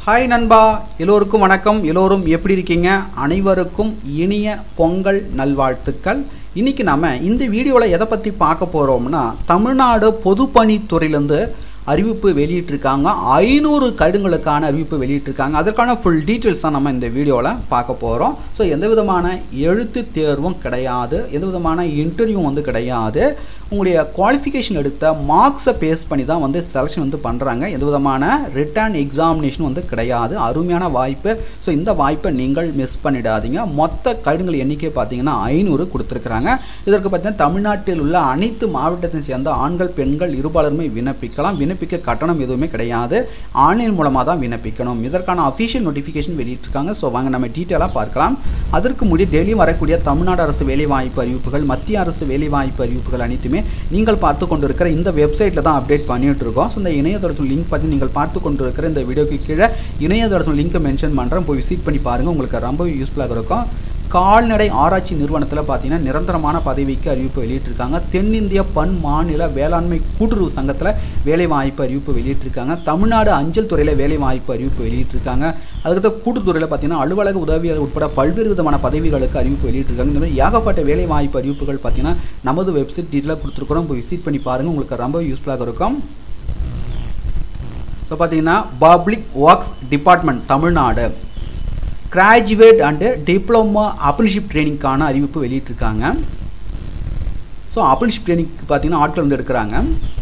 hi நண்பா எல்லோருக்கும் வணக்கம் எல்லோரும் எப்படி இருக்கீங்க அனைவருக்கும் இனிய பொங்கல் நல்வாழ்த்துக்கள் இன்னைக்கு நாம இந்த வீடியோவில் எதை பற்றி பார்க்க போகிறோம்னா தமிழ்நாடு பொதுப்பணித்துறையிலேருந்து அறிவிப்பு வெளியிட்டிருக்காங்க ஐநூறு கடிதங்களுக்கான அறிவிப்பு வெளியிட்டிருக்காங்க அதற்கான ஃபுல் டீட்டெயில்ஸ் தான் நம்ம இந்த வீடியோவில் பார்க்க போகிறோம் ஸோ எந்த விதமான எழுத்து தேர்வும் கிடையாது எந்த விதமான இன்டர்வியூ வந்து கிடையாது உங்களுடைய குவாலிஃபிகேஷன் எடுத்த மார்க்ஸை பேஸ் பண்ணி தான் வந்து செலெக்ஷன் வந்து பண்ணுறாங்க எந்த விதமான ரிட்டர்ன் எக்ஸாமினேஷன் வந்து கிடையாது அருமையான வாய்ப்பு ஸோ இந்த வாய்ப்பை நீங்கள் மிஸ் பண்ணிடாதீங்க மொத்த கடிதங்கள் எண்ணிக்கை பார்த்தீங்கன்னா ஐநூறு கொடுத்துருக்குறாங்க இதற்கு பார்த்தீங்கன்னா தமிழ்நாட்டில் உள்ள அனைத்து மாவட்டத்தை சேர்ந்த ஆண்கள் பெண்கள் இருபாலருமே விண்ணப்பிக்கலாம் விண்ணப்பிக்க கட்டணம் எதுவுமே கிடையாது ஆன்லைன் மூலமாக தான் விண்ணப்பிக்கணும் இதற்கான அஃபிஷியல் நோட்டிஃபிகேஷன் வெளியிட்டிருக்காங்க ஸோ வாங்க நம்ம டீட்டெயிலாக பார்க்கலாம் அதற்கு முடி டெய்லியும் வரக்கூடிய தமிழ்நாடு அரசு வேலைவாய்ப்பு அறிவிப்புகள் மத்திய அரசு வேலைவாய்ப்பு அறிவிப்புகள் அனைத்துமே நீங்கள் பார்த்து கொண்டிருக்கிற இந்த வெப்சைட்டில் தான் அப்டேட் பண்ணிட்டு இருக்கோம் ஸோ இந்த இணையதளத்தின் லிங்க் பார்த்து நீங்கள் பார்த்து கொண்டிருக்கிற இந்த வீடியோக்கு கீழே இணையதளத்தின் லிங்க்கை மென்ஷன் பண்ணுறேன் போய் விசிட் பண்ணி பாருங்கள் உங்களுக்கு ரொம்ப யூஸ்ஃபுல்லாக இருக்கும் கால்நடை ஆராய்ச்சி நிறுவனத்தில் பார்த்தீங்கன்னா நிரந்தரமான பதவிக்கு அறிவிப்பு வெளியிட்டிருக்காங்க தென்னிந்திய பன் மாநில வேளாண்மை கூட்டுறவு சங்கத்தில் வேலைவாய்ப்பு அறிவிப்பு வெளியிட்டிருக்காங்க தமிழ்நாடு அஞ்சல் துறையில் வேலைவாய்ப்பு அறிவிப்பு வெளியிட்டிருக்காங்க அதுக்கடுத்து கூட்டுத்துறையில் பார்த்தீங்கன்னா அலுவலக உதவியாளர் உட்பட பல்வேறு விதமான பதவிகளுக்கு அறிவிப்பு வெளியிட்டிருக்காங்க இந்த மாதிரி ஏகப்பட்ட வேலைவாய்ப்பு அறிவிப்புகள் பார்த்தீங்கன்னா நமது வெப்சைட் டீட்டெயிலாக கொடுத்துருக்குறோம் போய் விசிட் பண்ணி பாருங்கள் உங்களுக்கு ரொம்ப யூஸ்ஃபுல்லாக இருக்கும் ஸோ பார்த்தீங்கன்னா public works department Tamil Nadu graduate and diploma apprenticeship ட்ரைனிங்க்கான அறிவிப்பு வெளியிட்டிருக்காங்க ஸோ அப்ரன்ஷிப் ட்ரைனிங்க்கு பார்த்தீங்கன்னா ஆட்கள் வந்து எடுக்கிறாங்க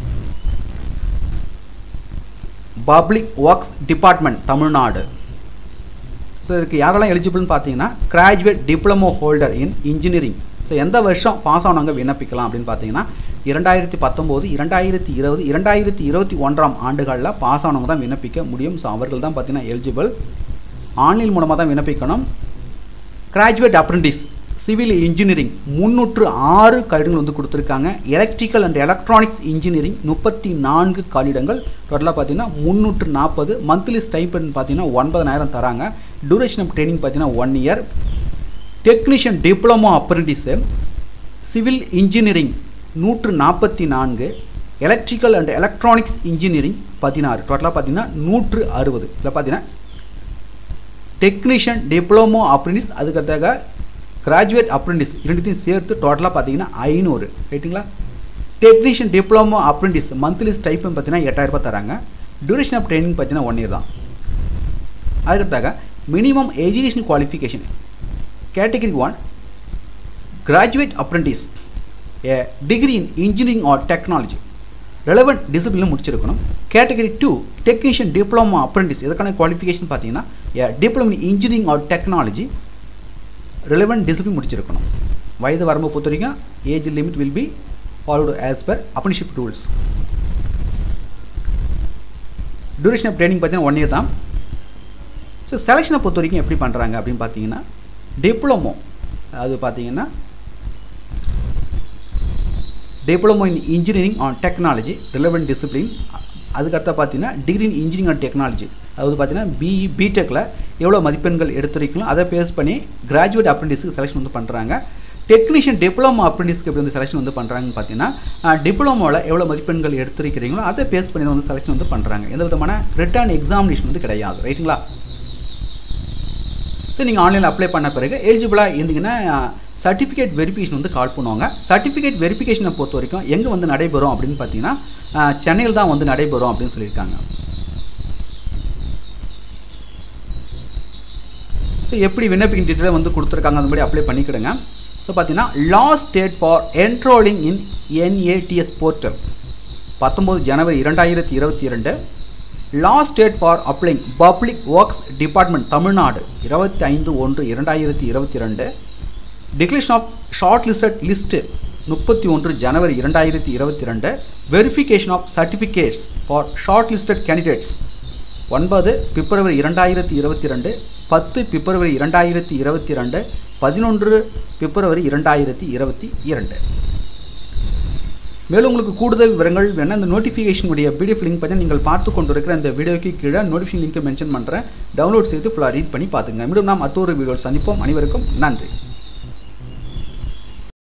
public works department Tamil Nadu so இதுக்கு யாரெல்லாம் எலிஜிபிள்னு பார்த்தீங்கன்னா graduate diploma holder in engineering so எந்த வருஷம் பாஸ் ஆனவங்க விண்ணப்பிக்கலாம் அப்படின்னு பார்த்தீங்கன்னா இரண்டாயிரத்தி பத்தொம்போது இரண்டாயிரத்தி இருபது இரண்டாயிரத்தி இருபத்தி ஒன்றாம் ஆண்டுகளில் பாஸ் ஆனவங்க தான் விண்ணப்பிக்க முடியும் ஸோ அவர்கள் தான் பார்த்தீங்கன்னா எலிஜிபிள் ஆன்லைன் மூலமாக தான் விண்ணப்பிக்கணும் கிராஜுவேட் அப்ரெண்டிஸ் சிவில் இன்ஜினியரிங் முந்நூற்று ஆறு கடிதங்கள் வந்து கொடுத்துருக்காங்க எலக்ட்ரிக்கல் அண்ட் எலக்ட்ரானிக்ஸ் இன்ஜினியரிங் முப்பத்தி நான்கு கடிதங்கள் டோட்டலாக பார்த்தீங்கன்னா முந்நூற்று நாற்பது மந்த்லி ஸ்டைப்பன் பார்த்தீங்கன்னா ஒன்பதனாயிரம் தராங்க டூரேஷன் ஆஃப் ட்ரைனிங் பார்த்தீங்கன்னா one year technician diploma apprentice civil engineering நூற்று நாற்பத்தி நான்கு எலக்ட்ரிக்கல் அண்ட் எலக்ட்ரானிக்ஸ் இன்ஜினியரிங் பதினாறு டோட்டலாக பார்த்தீங்கன்னா நூற்று அறுபது இதில் பார்த்தீங்கன்னா டெக்னீஷியன் டிப்ளமோ அப்ரெண்டிஸ் அதுக்கடுத்தாக கிராஜுவேட் அப்ரெண்டிஸ் ரெண்டுத்தையும் சேர்த்து டோட்டலாக பார்த்தீங்கன்னா ஐநூறு ரைட்டுங்களா technician diploma apprentice monthly stipend பார்த்தீங்கன்னா எட்டாயிரரூபா தராங்க டியூரேஷன் ஆஃப் ட்ரைனிங் பார்த்தீங்கன்னா ஒன் இயர் தான் அதுக்கடுத்தாக minimum education qualification category one graduate apprentice a degree in engineering or technology relevant discipline முடிச்சிருக்கணும் category two technician diploma apprentice இதற்கான குவாலிஃபிகேஷன் பார்த்தீங்கன்னா a diploma in engineering or technology relevant discipline முடிச்சிருக்கணும் வயது வரம்பு பொறுத்த வரைக்கும் age limit will be followed as per apprenticeship rules duration of training பார்த்தீங்கன்னா one year தான் ஸோ செலெக்ஷனை பொறுத்த வரைக்கும் எப்படி பண்ணுறாங்க அப்படின்னு பார்த்தீங்கன்னா டிப்ளமோ அது பார்த்தீங்கன்னா diploma in engineering on technology relevant discipline அதுக்கடுத்த பார்த்தீங்கன்னா degree in engineering on technology அதாவது பார்த்தீங்கன்னா பிஇ பிடெக்கில் எவ்வளோ மதிப்பெண்கள் எடுத்திருக்கணும் அதை பேஸ் பண்ணி கிராஜுவேட் அப்ரெண்டிஸ்க்கு செலெக்ஷன் வந்து பண்ணுறாங்க டெக்னீஷியன் டிப்ளமோ அப்ரெண்டிஸ்க்கு எப்படி வந்து செலெக்ஷன் வந்து பண்ணுறாங்கன்னு பார்த்தீங்கன்னா டிப்ளமோவில் எவ்வளோ மதிப்பெண்கள் எடுத்திருக்கிறீங்களோ அதை பேஸ் பண்ணி வந்து செலெக்ஷன் வந்து பண்ணுறாங்க எந்த விதமான ரிட்டர்ன் எக்ஸாமினேஷன் வந்து கிடையாது ரைட்டுங்களா ஸோ நீங்கள் ஆன்லைனில் அப்ளை பண்ண பிறகு எலிஜிபிளாக இருந்தீங்கன்னா சர்டிஃபிகேட் வெரிஃபிகேஷன் வந்து கால் பண்ணுவாங்க சர்டிஃபிகேட் வெரிஃபிகேஷனை பொறுத்த வரைக்கும் எங்கே வந்து நடைபெறும் அப்படின்னு பார்த்தீங்கன்னா சென்னையில் தான் வந்து நடைபெறும் அப்படின்னு சொல்லியிருக்காங்க ஸோ எப்படி விண்ணப்பிக்கிற டீட்டெயில் வந்து கொடுத்துருக்காங்க அந்த மாதிரி அப்ளை பண்ணிக்கிடுங்க ஸோ பார்த்தீங்கன்னா last date for enrolling in NATS portal பத்தொம்போது ஜனவரி இரண்டாயிரத்தி இருபத்தி இரண்டு last date for applying public works department Tamil Nadu இருபத்தி ஐந்து ஒன்று இரண்டாயிரத்தி இருபத்தி ரெண்டு declaration of shortlisted list முப்பத்தி ஒன்று ஜனவரி இரண்டாயிரத்தி இருபத்தி ரெண்டு verification of certificates for shortlisted candidates ஒன்பது பிப்ரவரி இரண்டாயிரத்தி இருபத்தி ரெண்டு பத்து பிப்ரவரி இரண்டாயிரத்தி இருபத்தி ரெண்டு பதினொன்று பிப்ரவரி இரண்டாயிரத்தி இருபத்தி இரண்டு மேலும் உங்களுக்கு கூடுதல் விவரங்கள் வேணால் இந்த நோட்டிஃபிகேஷனுடைய பிடிஎஃப் லிங்க் பற்றி நீங்கள் பார்த்து கொண்டிருக்கிற இந்த வீடியோக்கு கீழே நோட்டிஃபிகேஷன் லிங்க்கை மென்ஷன் பண்ணுறேன் டவுன்லோட் செய்து ஃபுல்லாக ரீட் பண்ணி பார்த்துங்க மீண்டும் நாம் மற்றொரு வீடியோ சந்திப்போம் அனைவருக்கும் நன்றி